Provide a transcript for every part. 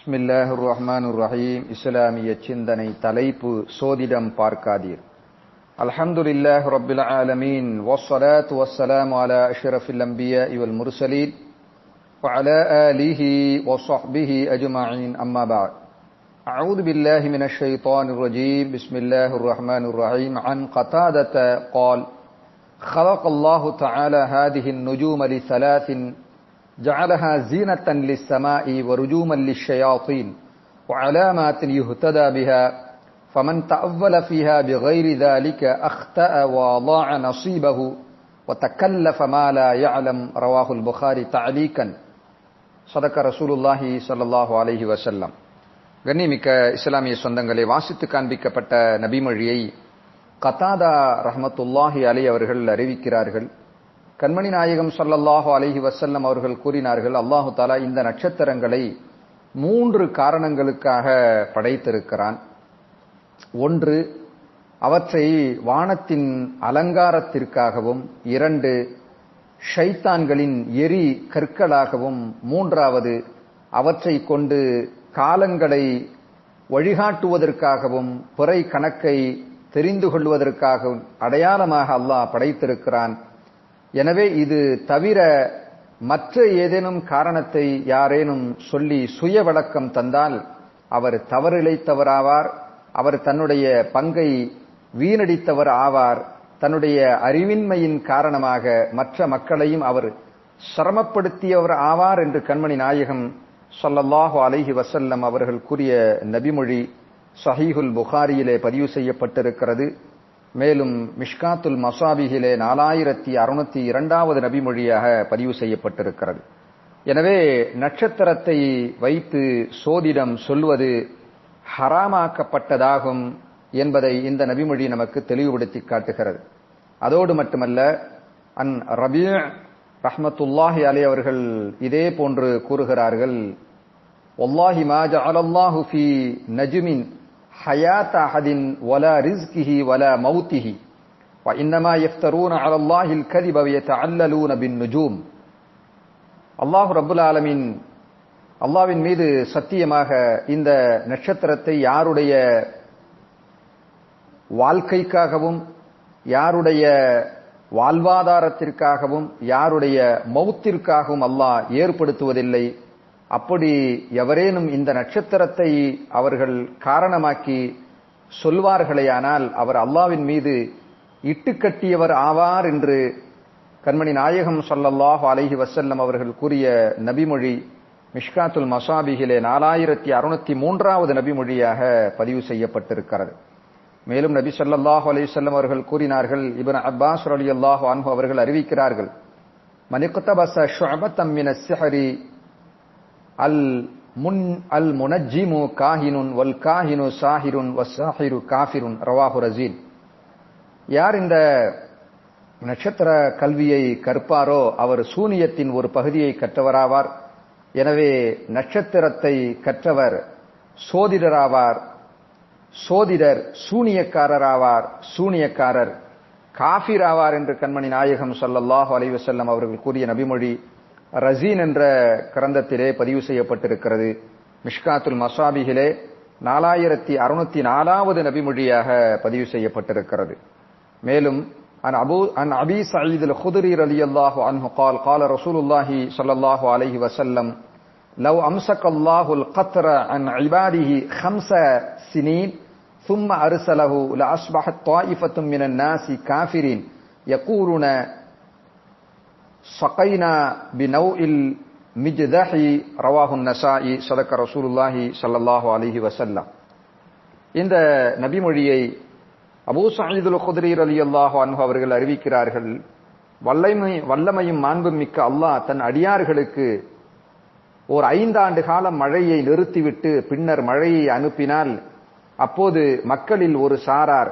பிஸ்மில்லாஹ் ரஹ்மான் ரஹீம் இஸ்லாமிய சிந்தனை தலைப்பு சோதிடம் பார்க்காதீர் அல்ஹம்துலில்லாஹ் ரப்பில் ஆலமீன் வஸ்ஸலாத்து வஸ்ஸலாமு அலா அஷ்ரஃபில் அன்பியாஇ வல் முர்சலீன் وعلى آله وصحبه أجمعين أما بعد أعوذ بالله من الشيطان الرجيم بسم الله الرحمن الرحيم عن قتادة قال خلق الله تعالى هذه النجوم لثلاث جعلها زينة للسماء ورجوما للشياطين وعلامات يهتدى بها فمن تأول فيها بغير ذلك أخطأ وضاع نصيبه وتكلف ما لا يعلم رواه البخاري تعليقا صدق رسول الله صلى الله عليه وسلم கண்ணிமிக்க இஸ்லாமிய சொந்தங்களை வாசித்து காண்பிக்கப்பட்ட நபிமொழியை கத்தாதா ரஹமத்துல்லாஹி அலி அவர்கள் அறிவிக்கிறார்கள் கண்மணி நாயகம் சொல்லல்லாஹு அலஹி வசல்லம் அவர்கள் கூறினார்கள் அல்லாஹு தாலா இந்த நட்சத்திரங்களை மூன்று காரணங்களுக்காக படைத்திருக்கிறான் ஒன்று அவற்றை வானத்தின் அலங்காரத்திற்காகவும் இரண்டு ஷைத்தான்களின் எரி கற்களாகவும் மூன்றாவது அவற்றை கொண்டு காலங்களை வழிகாட்டுவதற்காகவும் பிறை கணக்கை தெரிந்து கொள்வதற்காகவும் அடையாளமாக அல்லாஹ் படைத்திருக்கிறான் எனவே இது தவிர மற்ற ஏதேனும் காரணத்தை யாரேனும் சொல்லி சுய விளக்கம் தந்தால் அவர் தவறிழைத்தவராவார் அவர் தன்னுடைய பங்கை வீணடித்தவர் ஆவார் தன்னுடைய அறிவின்மையின் காரணமாக மற்ற மக்களையும் அவர் சிரமப்படுத்தியவர் ஆவார் என்று கண்மணி நாயகம் சொல்லல்லாஹு அலைஹி வசல்லம் அவர்கள் கூறிய நபிமொழி சஹீஹுல் புகாரியிலே பதிவு செய்யப்பட்டிருக்கிறது மேலும் மிஷ்காத்துல் மசாபிகிலே நாலாயிரத்தி அறுநூத்தி இரண்டாவது நபிமொழியாக பதிவு செய்யப்பட்டிருக்கிறது எனவே நட்சத்திரத்தை வைத்து சோதிடம் சொல்வது ஹராமாக்கப்பட்டதாகும் என்பதை இந்த நபிமொழி நமக்கு தெளிவுபடுத்தி காட்டுகிறது அதோடு மட்டுமல்ல அன் ரபி ரஹமத்துல்லாஹி அலி அவர்கள் இதே போன்று கூறுகிறார்கள் ஒல்லாஹி மாஜா அலல்லாஹு ஃபி நஜுமின் حياة أحد ولا رزقه ولا موته وإنما يفترون على الله الكذب ويتعللون بالنجوم அல்லாஹு ரபுல் ஆலமின் அல்லாவின் மீது சத்தியமாக இந்த நட்சத்திரத்தை யாருடைய வாழ்க்கைக்காகவும் யாருடைய வாழ்வாதாரத்திற்காகவும் யாருடைய மௌத்திற்காகவும் அல்லாஹ் ஏற்படுத்துவதில்லை அப்படி எவரேனும் இந்த நட்சத்திரத்தை அவர்கள் காரணமாக்கி சொல்வார்களேயானால் அவர் அல்லாவின் மீது இட்டுக்கட்டியவர் ஆவார் என்று கண்மணி நாயகம் சொல்லல்லாஹு அலஹி வசல்லம் அவர்கள் கூறிய நபிமொழி மிஷ்காத்துல் மசாபிகிலே நாலாயிரத்தி அறுநூத்தி மூன்றாவது நபிமொழியாக பதிவு செய்யப்பட்டிருக்கிறது மேலும் நபி சொல்லாஹு அலிசல்லம் அவர்கள் கூறினார்கள் இபன் அப்பாஸ் அலி அல்லாஹு அன்பு அவர்கள் அறிவிக்கிறார்கள் மனிகுத்தபச ஷுஅபத்தம் மின சிஹரி அல் முன் அல் முனஜிமு காஹினுன் வல் காஹினு சாஹிருன் வசாஹிரு காஃபிருன் ரவாஹு ரசீன் யார் இந்த நட்சத்திர கல்வியை கற்பாரோ அவர் சூனியத்தின் ஒரு பகுதியை கற்றவராவார் எனவே நட்சத்திரத்தை கற்றவர் சோதிடராவார் சோதிடர் சூனியக்காரராவார் சூனியக்காரர் காஃபிர் ஆவார் என்று கண்மணி நாயகம் சொல்லல்லாஹு அலைவசல்லம் அவர்கள் கூறிய நபிமொழி ரசீன் என்ற கிரந்தத்திலே பதிவு செய்யப்பட்டிருக்கிறது மிஷ்காத்துல் மசாபிகிலே நாலாயிரத்தி அறுநூத்தி நாலாவது நபிமொழியாக பதிவு செய்யப்பட்டிருக்கிறது மேலும் عن أبو عن أبي سعيد الخدري رضي الله عنه قال قال رسول الله صلى الله عليه وسلم لو أمسك الله القطر عن عباده خمس سنين ثم أرسله لأصبحت طائفة من الناس كافرين يقولون சகைனா பினௌஇல் மிஜ்தஹி ரவாஹு நசாயி சதக்க ரசூலுல்லாஹி ஸல்லல்லாஹு அலைஹி வஸல்லம் இந்த நபிமொழியை அபூ சயீதுல் குத்ரி ரலியல்லாஹு அன்ஹு அவர்கள் அறிவிக்கிறார்கள் வல்லமை வல்லமையும் மாண்பும் மிக்க அல்லாஹ் தன் அடியார்களுக்கு ஓர் ஐந்தாண்டு காலம் மழையை நிறுத்திவிட்டு பின்னர் மழையை அனுப்பினால் அப்போது மக்களில் ஒரு சாரார்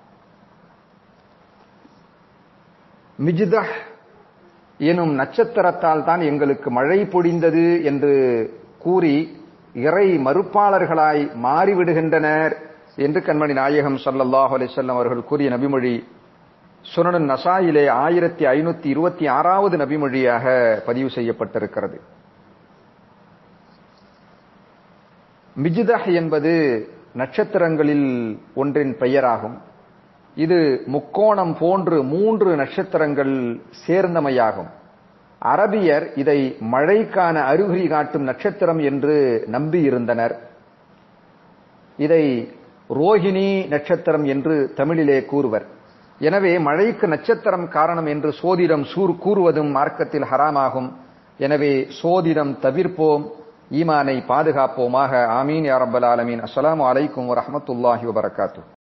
மிஜ்தஹ் எனும் நட்சத்திரத்தால் தான் எங்களுக்கு மழை பொழிந்தது என்று கூறி இறை மறுப்பாளர்களாய் மாறிவிடுகின்றனர் என்று கண்மணி நாயகம் சல்லல்லாஹு அலிசல்லம் அவர்கள் கூறிய நபிமொழி சுனனன் நசாயிலே ஆயிரத்தி ஐநூத்தி இருபத்தி ஆறாவது நபிமொழியாக பதிவு செய்யப்பட்டிருக்கிறது மிஜ்தஹ் என்பது நட்சத்திரங்களில் ஒன்றின் பெயராகும் இது முக்கோணம் போன்று மூன்று நட்சத்திரங்கள் சேர்ந்தமையாகும் அரபியர் இதை மழைக்கான அறிகுறி காட்டும் நட்சத்திரம் என்று நம்பியிருந்தனர் இதை ரோஹிணி நட்சத்திரம் என்று தமிழிலே கூறுவர் எனவே மழைக்கு நட்சத்திரம் காரணம் என்று சோதிடம் சூர் கூறுவதும் மார்க்கத்தில் ஹராமாகும் எனவே சோதிடம் தவிர்ப்போம் ஈமானை பாதுகாப்போமாக ஆமீன் யா ரப்பல் ஆலமீன் அஸ்ஸலாமு அலைக்கும் வரஹ்மத்துல்லாஹி வபரகாத்துஹு